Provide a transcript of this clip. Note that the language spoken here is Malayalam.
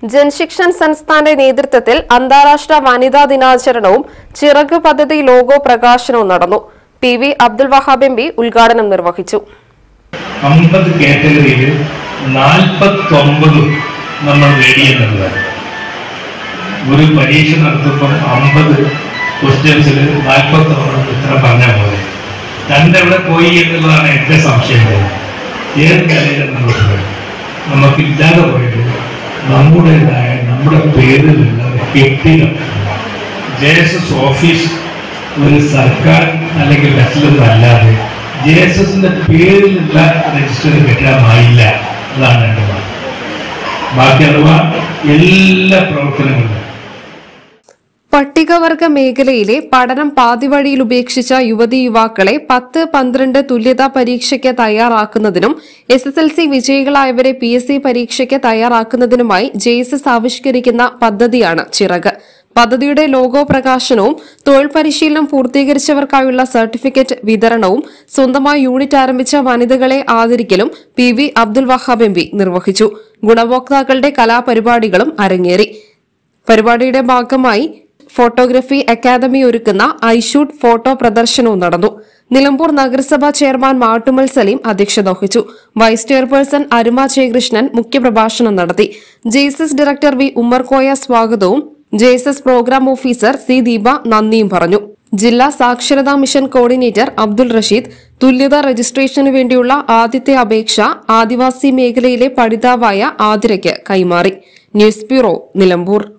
ജൻശിക്ഷൻ സംസ്ഥാന്റെ നേതൃത്വത്തിൽ അന്താരാഷ്ട്ര വനിതാ ദിനാചരണവും ചിറക് പദ്ധതി ലോഗോ പ്രകാശനവും നടന്നു P V Abdul Wahab M P ഉദ്ഘാടനം നിർവഹിച്ചു അമ്പത് കാറ്റഗറിയിൽ നാൽപ്പത്തൊമ്പതും നമ്മൾ നേടിയെന്നുള്ളതാണ് ഒരു പരീക്ഷ നടത്തുമ്പോൾ അമ്പത് ക്വസ്റ്റ്യൻസിൽ നാൽപ്പത്തൊമ്പത് ഉത്തരം പറഞ്ഞാൽ പോലെ രണ്ടെവിടെ പോയി എന്നുള്ളതാണ് എൻ്റെ സംശയം ഏത് നിലയിലും നമ്മൾ പോയി നമുക്കില്ലാതെ പോയിട്ട് നമ്മുടേതായ നമ്മുടെ പേരിലുള്ള ഒരു കെട്ടിടം ജെ എസ് എസ് ഓഫീസ് ഒരു സർക്കാർ അല്ലെങ്കിൽ ബസ്സിലൊന്നും അല്ലാതെ ജെ എസ് എസിന്റെ പേരിലുള്ള രജിസ്റ്റർ കെട്ടാനായില്ല അതാണ് എൻ്റെ വാദം ബാക്കി അഥവാ എല്ലാ പ്രവർത്തനങ്ങളും പട്ടികവർഗ മേഖലയിലെ പഠനം പാതിവഴിയിൽ ഉപേക്ഷിച്ച യുവതി യുവാക്കളെ പത്ത് പന്ത്രണ്ട് തുല്യതാ പരീക്ഷയ്ക്ക് തയ്യാറാക്കുന്നതിനും എസ് എസ് എൽ സി വിജയികളായവരെ പി എസ് സി പരീക്ഷയ്ക്ക് തയ്യാറാക്കുന്നതിനുമായി ജെ എസ് എസ് ആവിഷ്കരിക്കുന്ന പദ്ധതിയാണ് ചിറക് പദ്ധതിയുടെ ലോഗോ പ്രകാശനവും തൊഴിൽ പരിശീലനം പൂർത്തീകരിച്ചവർക്കായുള്ള സർട്ടിഫിക്കറ്റ് വിതരണവും സ്വന്തമായി യൂണിറ്റ് ആരംഭിച്ച വനിതകളെ ആദരിക്കലും P V Abdul Wahab M P നിർവഹിച്ചു ഗുണഭോക്താക്കളുടെ കലാപരിപാടികളും അരങ്ങേറി പരിപാടിയുടെ ഭാഗമായി ഫോട്ടോഗ്രഫി അക്കാദമി ഒരുക്കുന്ന ഐഷൂട്ട് ഫോട്ടോ പ്രദർശനവും നടന്നു നിലമ്പൂർ നഗരസഭാ ചെയർമാൻ മാട്ടുമൽ സലീം അധ്യക്ഷത വഹിച്ചു വൈസ് ചെയർപേഴ്സൺ അരുമ ജയകൃഷ്ണൻ മുഖ്യപ്രഭാഷണം നടത്തി ജെഎസ്എസ് ഡയറക്ടർ വി ഉമ്മർകോയ സ്വാഗതവും JSS programme officer C Deepa നന്ദിയും പറഞ്ഞു ജില്ലാ സാക്ഷരതാ മിഷൻ കോർഡിനേറ്റർ അബ്ദുൾ റഷീദ് തുല്യത രജിസ്ട്രേഷനു വേണ്ടിയുള്ള ആദ്യത്തെ അപേക്ഷ ആദിവാസി മേഖലയിലെ പഠിതാവായ ആതിരയ്ക്ക് കൈമാറി ന്യൂസ് ബ്യൂറോ നിലമ്പൂർ